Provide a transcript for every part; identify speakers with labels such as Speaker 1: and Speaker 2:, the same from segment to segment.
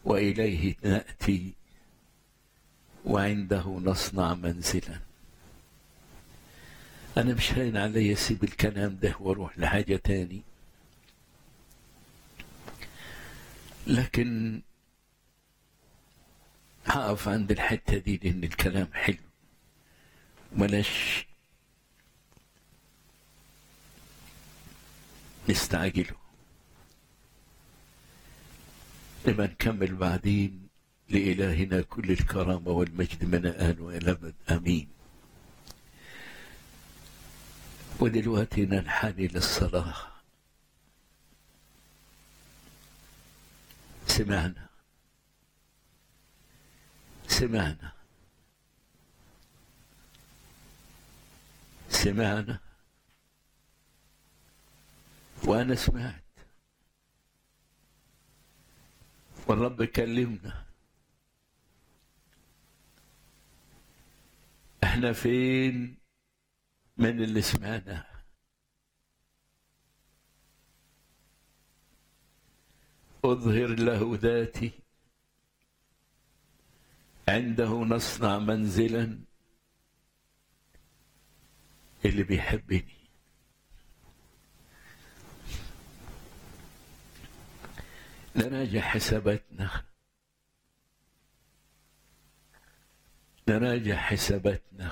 Speaker 1: واليه ناتي وعنده نصنع منزلا انا مش هين علي اسيب الكلام ده واروح لحاجه تاني لكن هقف عند الحته دي لان الكلام حلو بلاش نستعجله لما نكمل بعدين لإلهنا كل الكرامة والمجد من الآن وإلى أبد آمين ودلوقتي ننحني للصلاة سمعنا سمعنا سمعنا وأنا سمعت والرب كلمنا احنا فين من اللي سمعنا اظهر له ذاتي عنده نصنع منزلا اللي بيحبني نراجع حساباتنا نراجع حساباتنا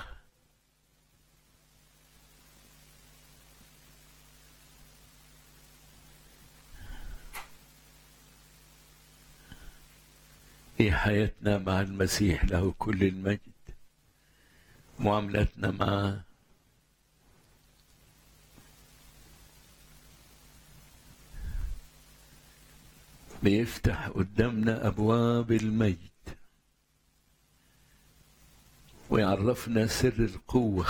Speaker 1: في حياتنا مع المسيح له كل المجد معاملتنا معه بيفتح قدامنا أبواب المجد ويعرفنا سر القوة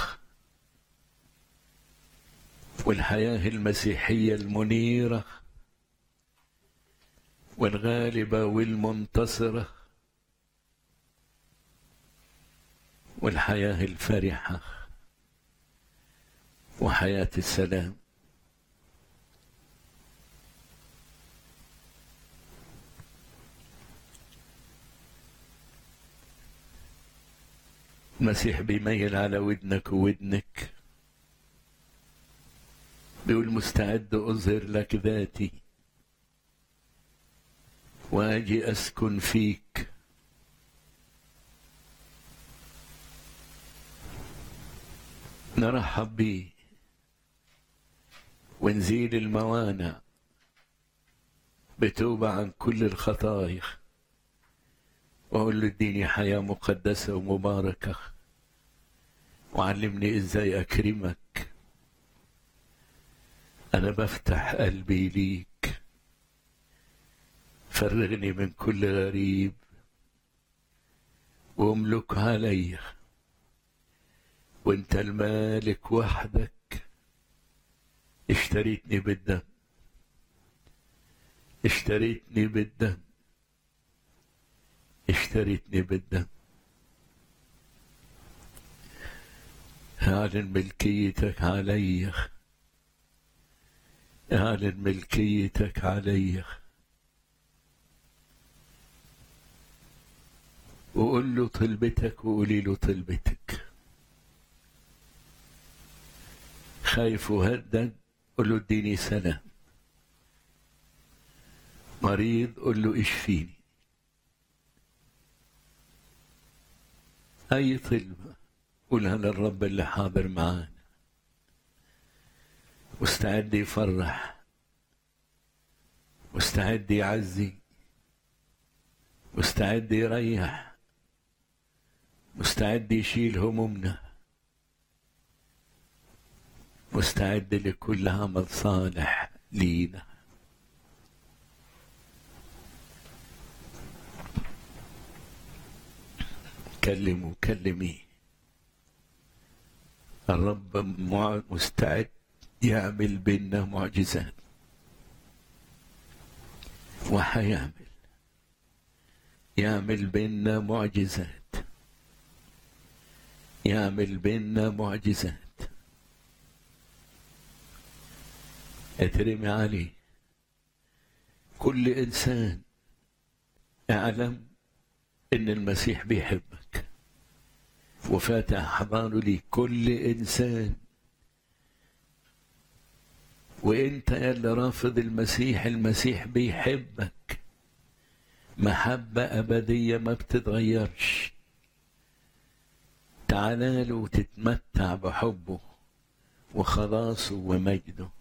Speaker 1: والحياة المسيحية المنيرة والغالبة والمنتصرة والحياة الفرحة وحياة السلام المسيح بيميل على ودنك وودنك بيقول مستعد أظهر لك ذاتي وأجي أسكن فيك نرحب بيه ونزيل الموانع بتوبة عن كل الخطايا وأقول له اديني حياة مقدسة ومباركة وعلمني ازاي أكرمك أنا بفتح قلبي ليك فرغني من كل غريب واملك علي وانت المالك وحدك اشتريتني بالدم اشتريتني بالدم اشتريتني بالدم اعلن ملكيتك علي اعلن ملكيتك علي وقول له طلبتك وقولي له طلبتك خايف وهدد قول له اديني سلام مريض قول له اشفيني أي طلبة قولها للرب اللي حاضر معانا مستعد يفرح مستعد يعزي مستعد يريح مستعد يشيل همومنا مستعد لكل عمل صالح لينا كلموا كلمي الرب مستعد يعمل بينا معجزات وحيعمل يعمل بينا معجزات يعمل بينا معجزات اترمي عليه كل انسان اعلم ان المسيح بيحبك وفاتح احضانه لكل انسان وانت يا اللي رافض المسيح المسيح بيحبك محبة أبدية ما بتتغيرش تعال له وتتمتع بحبه وخلاصه ومجده